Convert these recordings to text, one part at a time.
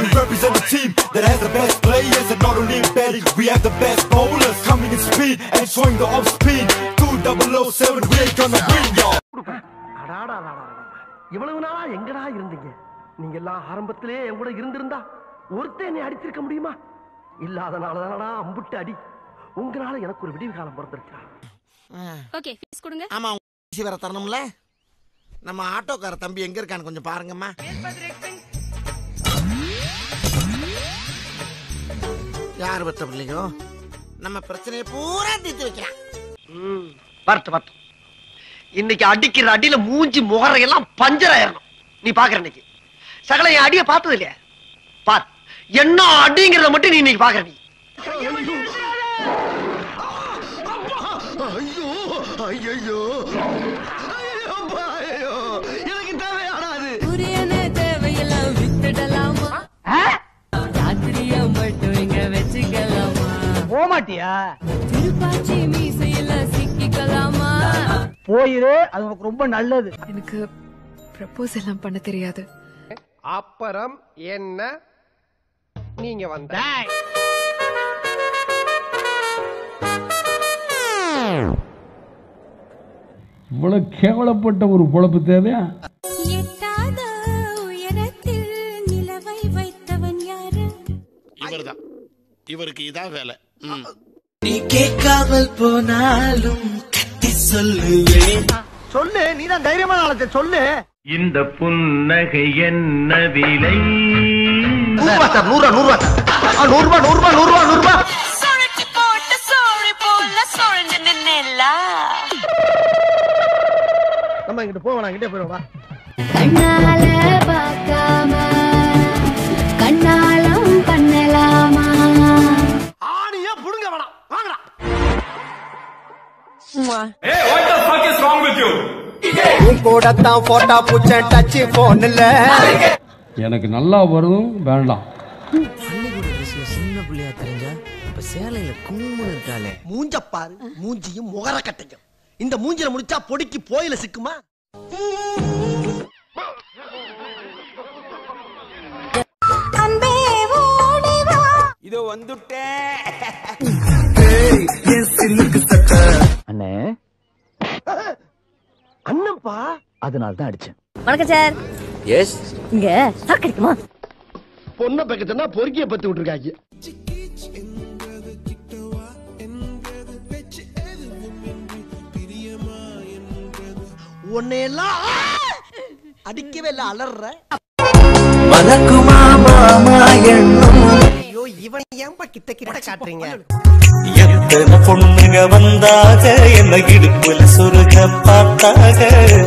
We represent the team that has the best players and not only in batting, we have the best bowlers coming in speed and showing the off speed. 2007, we ain't gonna win, y'all. இவ்வளவு நாளா எங்கடா இருந்தீங்க நீங்க எல்லாம் ஆரம்பத்திலே என் கூட இருந்திருந்தா ஒருத்தன் என்னை அடிச்சிருக்க முடியுமா இல்லாதனாலதானடா அம்புட்டு அடி உங்களால எனக்கு ஒரு விடிவு காலம் பிறந்துருச்சா ஓகே ஃபீஸ் கொடுங்க ஆமா உங்க வேற தரணும்ல நம்ம ஆட்டோக்கார தம்பி எங்க இருக்கான்னு கொஞ்சம் பாருங்கம்மா யார் பத்த பிள்ளைங்க நம்ம பிரச்சனையை பூரா தீர்த்து வைக்கலாம் வரட்டு வரட்டு இன்னைக்கு அடிக்கிற அடியில மூஞ்சி முகரையெல்லாம் பஞ்சர் ஆயிரணும் நீ பாக்குற இன்னைக்கு சகல என் அடிய பார்த்தது இல்லையா பார் என்ன அடிங்கிறத மட்டும் நீ இன்னைக்கு பாக்குற நீ ஐயோ ஐயோ எனக்கு தேவையானாது புரியன தேவையெல்லாம் வித்துடலாமா ராத்திரிய மட்டும் இங்க வச்சுக்கலாமா போமாட்டியா திருப்பாச்சி மீசையில சிக்கிக்கலாமா போயிரு அது உனக்கு ரொம்ப நல்லது எனக்கு ப்ரப்போஸ் எல்லாம் பண்ண தெரியாது அப்புறம் என்ன நீங்க வந்த இவ்வளவு கேவலப்பட்ட ஒரு பொழப்பு தேவையா எட்டாத உயரத்தில் நிலவை வைத்தவன் யாரு இவர்தான் இவருக்கு இதான் வேலை ம். சொல்லு நீ தான் தைரியமான ஆளத்தை சொல்லு இந்த புன்னகை என்ன விலை நூறுபா சார் நூறுபா நூறுபா சார் நூறுபா நூறுபா நூறுபா நூறுபா சொரட்டி போட்டு சோறு போல சொரண்டு நின்னேலா நம்ம இங்கிட்டு போவோம் நான் கிட்டே போயிடும் வா கண்ணால பார்க்காம கண்ணாலம் பண்ணலாமா ஆணியா புடுங்க வேணாம் வாங்கடா கூடத்தான் போட்டா பூச்ச டச் போன்ல எனக்கு நல்லா வரும் வேண்டாம் சின்ன பிள்ளையா தெரிஞ்சா இப்ப சேலையில கும்முன்னு இருக்காளே மூஞ்ச பாரு மூஞ்சியும் முகர கட்டையும் இந்த மூஞ்சில முடிச்சா பொடிக்கு போயில சிக்குமா அன்பே ஓடிவா இதோ வந்துட்டேன் அண்ணன்ப்பா வணக்கம் சார் எஸ் இங்க சாக்கு கிடைக்குமா பொண்ணை பக்கத்துனா பொறுக்கிய பத்து விட்டுருக்காங்க உன்னையெல்லாம் அடிக்கவே இல்ல அலற ஐயோ இவன் ஏன்பா கிட்ட கிட்ட காட்டுறீங்க எத்தனை பொண்ணுங்க வந்தாக என்ன இடுப்புல சுருக பார்த்தாக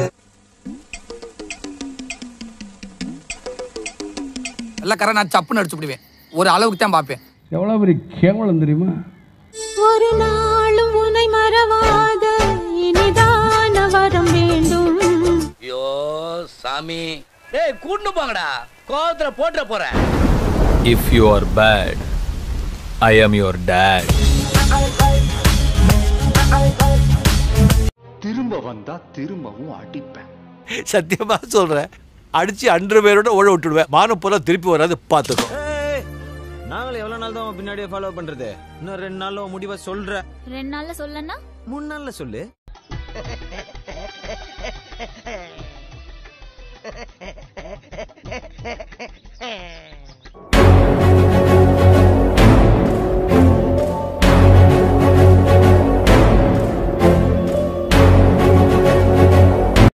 எல்லாம் நான் சப்புன்னு அடிச்சு விடுவேன் ஒரு அளவுக்கு தான் பார்ப்பேன் எவ்வளவு பெரிய கேவலம் தெரியுமா ஒரு நாளும் உன்னை மறவாத இனிதான வரம் வேண்டும் ஐயோ சாமி டேய் கூட்டு போங்கடா கோவத்துல போட்டுற போறேன் if you are bad I am your date திரும்ப வந்தா திரும்பவும் அடிப்பேன் சத்தியமா சொல்றேன் அடிச்சு அன்று பேரோட ஓட விட்டுடுவேன் மானம் போல திருப்பி வராது பாத்துக்கோ நாங்களும் எவ்வளவு நாள் தான் பின்னாடியே ஃபாலோ பண்றது இன்னும் ரெண்டு நாள்ல முடிவா சொல்ற ரெண்டு நாள்ல சொல்லனா மூணு நாள்ல சொல்லு